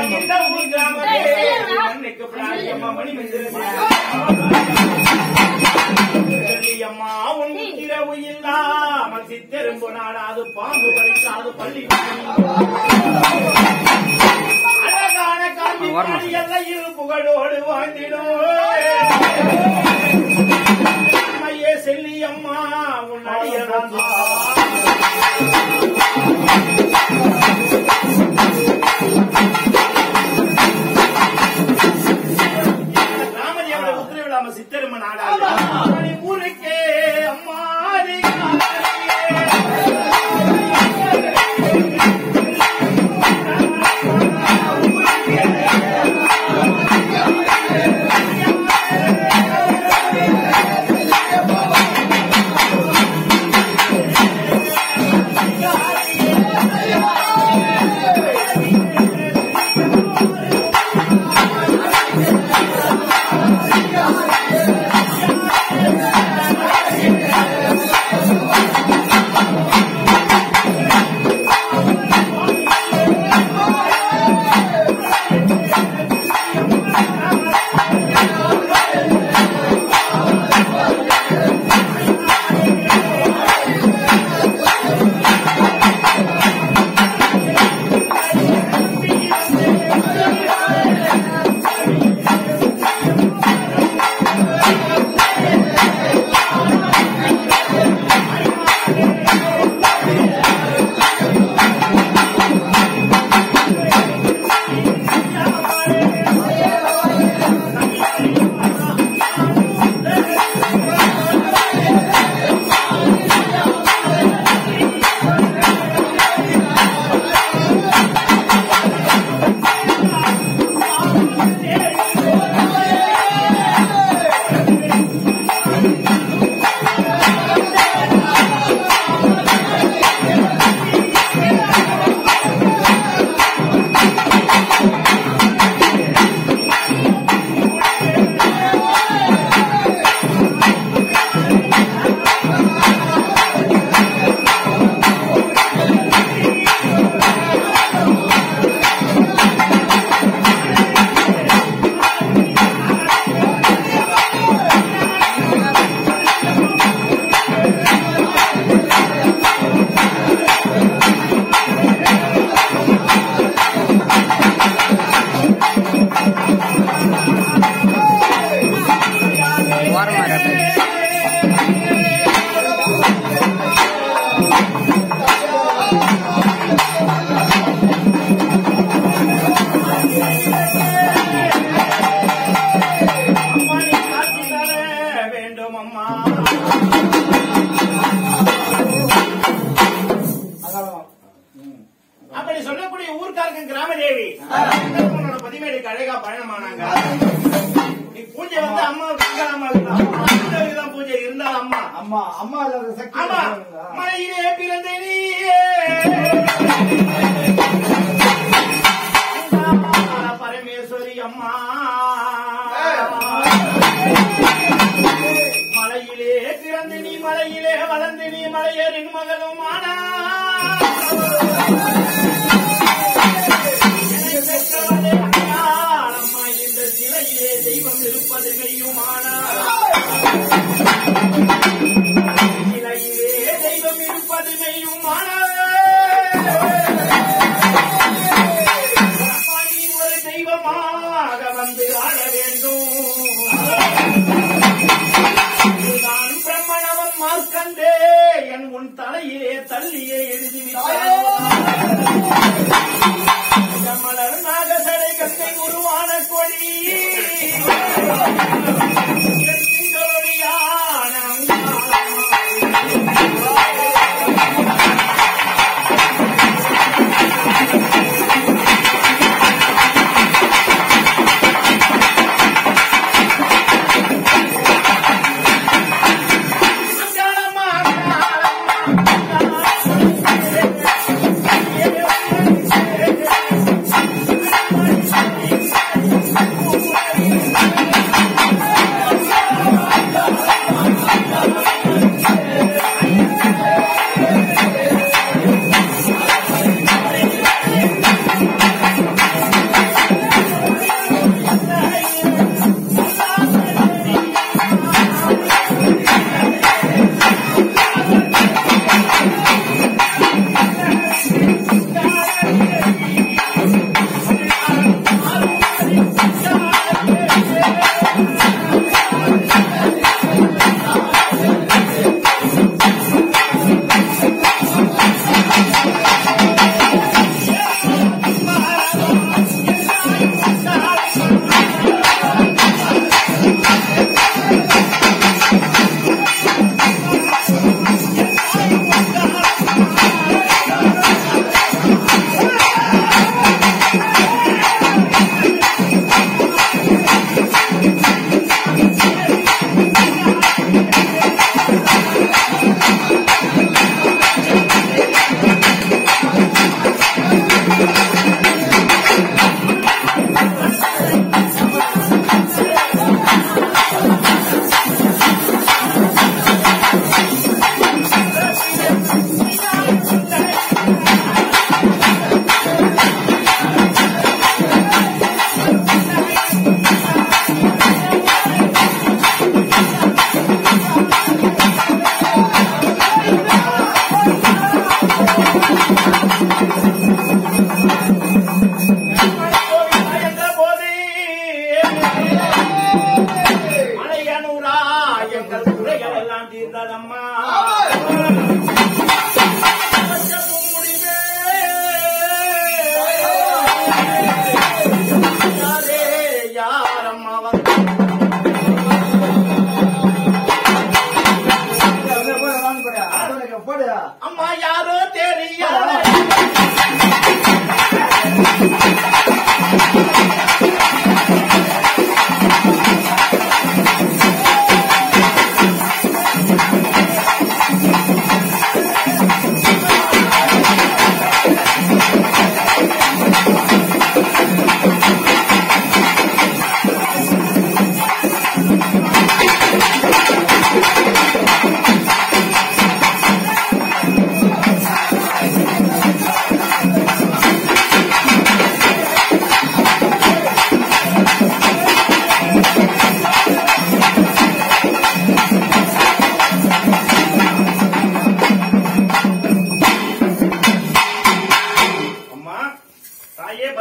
இந்த ஊர் கிராமமே மண்ணுக்கு பிராணியம்மா மணி அம்மா உன் இரவு இல்லாமல் சித்தெரும்பு நாடாது பாம்பு பறிக்காது பள்ளி அழகான காந்தி எல்லையில் புகழோடு வாழ்ந்திடும் அம்மையே செல்லி அம்மா உன் அடியதான் ராமதேவரை உத்தரவிடாம சித்தரும நாடாது ஊருக்கே அம்மாடி ஓரமா இரு அப்படியே. அம்மா நீ காட்சி தர வேண்டும் அம்மா அப்படி சொல்லக்கூடிய ஊர்க்காரங்க கிராமதேவி உன்னோட பதிமேடுக்கு அழகா பயணமானாங்க நீ பூஜை வந்து அம்மா அம்மா தான் பூஜை இருந்தா அம்மா அம்மா அம்மா இல்லாத சக்தி ஆமா இல்லைங்களா? மலையிலே பிறந்த நீயே பரமேஸ்வரி அம்மா மலையிலே பிறந்து நீ மலையிலே வளர்ந்து நீ மலையரின் மகளும் ஆனா என்னை பெற்றவளே அம்மாள். அம்மா இந்த சிலையிலே தெய்வம் இருப்பது மெய்யுமானா சிலையிலே தெய்வம் இருப்பது மெய்யுமானா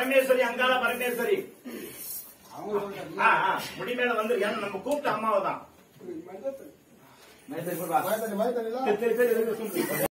பரமேஸ்வரி அங்காள பரமேஸ்வரி ஆ, ஆ, முடி மேல வந்து ஏன்னா நம்ம கூப்பிட்ட அம்மாவை தான் மயத்தடி மயத்தடி சரி, சரி, சரி, சரி, சரி.